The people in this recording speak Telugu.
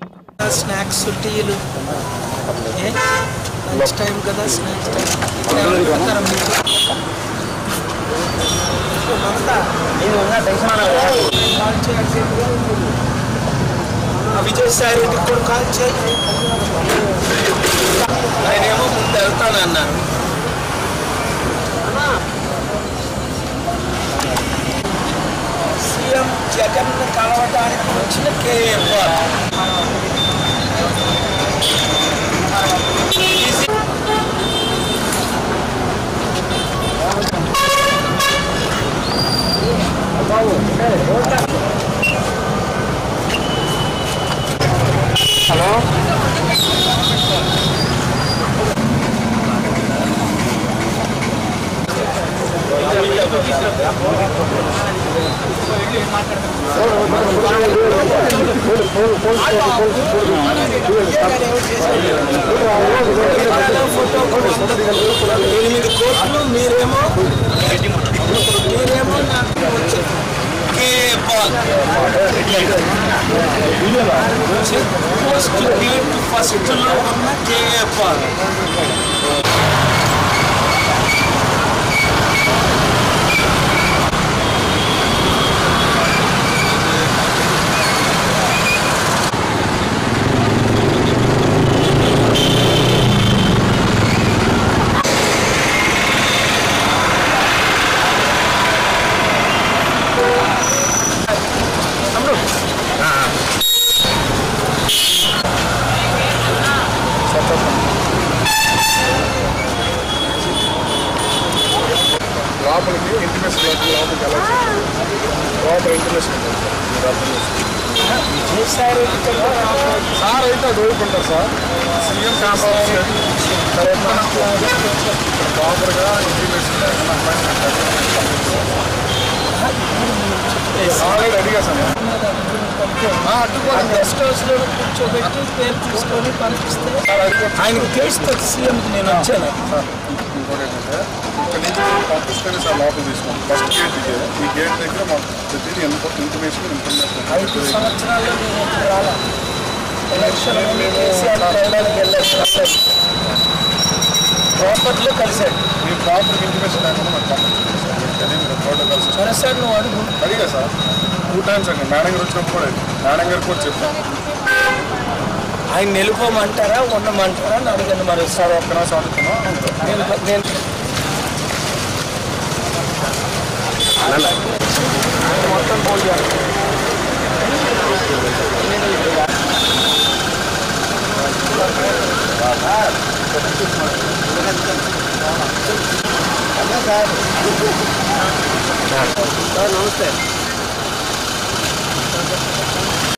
స్నాక్స్ టీలు ఏ లంచ్ టైం కదా స్నాక్స్ టైం ఇక్కడ ఎవరు పెడతారా మీకు మమతా, కాల్ చేయండి ఆ విజయసాయి రెడ్డికి కూడా కాల్ చేయి ఆయన ఏమో ముందు వెళ్తానన్నారు సీఎం జగన్ కలవడానికి వచ్చిన కేఏఆర్ ఫోటో ఎనిమిది కోట్లు మీరేమో మీరేమో నాకు వచ్చి కేపాల్ పోస్ట్ గేట్ ఫస్ట్ లో ఉన్న కేపాల్ లోపలికి ఇంటిమేషన్ లోపలికి వెళ్ళాలి లోపల ఇంటిమేషన్ ఉంటుంది సార్ మీరు అర్థం చేసుకోండి. విజయసాయి రెడ్డి కన్నా రాబోయే సార్ అయితే అది ఓడుకుంటారు సార్ సీఎం క్యాంపస్ ప్రాపర్గా ఇంటిమేషన్ ఆల్రెడీ అడిగా సార్ అడ్డుకోండి గెస్ట్ హౌస్ లో కూర్చోబెట్టి పేరు తీసుకొని పంపిస్తే ఆయనకి తెలుస్తుంది సీఎం నేను వచ్చాను సార్ ఇంకోటి ఏంటంటే ఇక్కడ నుంచి పంపిస్తేనే సార్ లోపల తీసుకోండి ఫస్ట్ గేట్ ఇదే ఈ గేట్ దగ్గర మాకు ప్రతిదీ ఎంత ఇంటిమేషన్ ఐదు ఇన్ఫర్మేషన్ సంవత్సరాల్లో నేను ఎప్పుడు రాలా ఎలక్షన్ ముందు కేసీఆర్ వెళ్ళడానికి వెళ్ళాను ప్రాపర్లో కలిశాడు మీ ప్రాపర్ ఇంటిమేషన్ లేకుండా నాకు పంపించండి సార్ అది మీరు ప్రోటోకాల్స్ సరే సార్ నువ్వు అడుగు అడిగా సార్ టూ టైమ్స్ అండి మేడం గారు వచ్చినప్పుడు కూడా మేడం గారు కూడా చెప్పాను ఆయన నిలుపోమంటారా ఉండమంటారా అని అడిగాను మరి సార్ ఒక్క నిమిషం అడుగుతున్నా నేను నేను మొత్తం పోయాను నమస్తే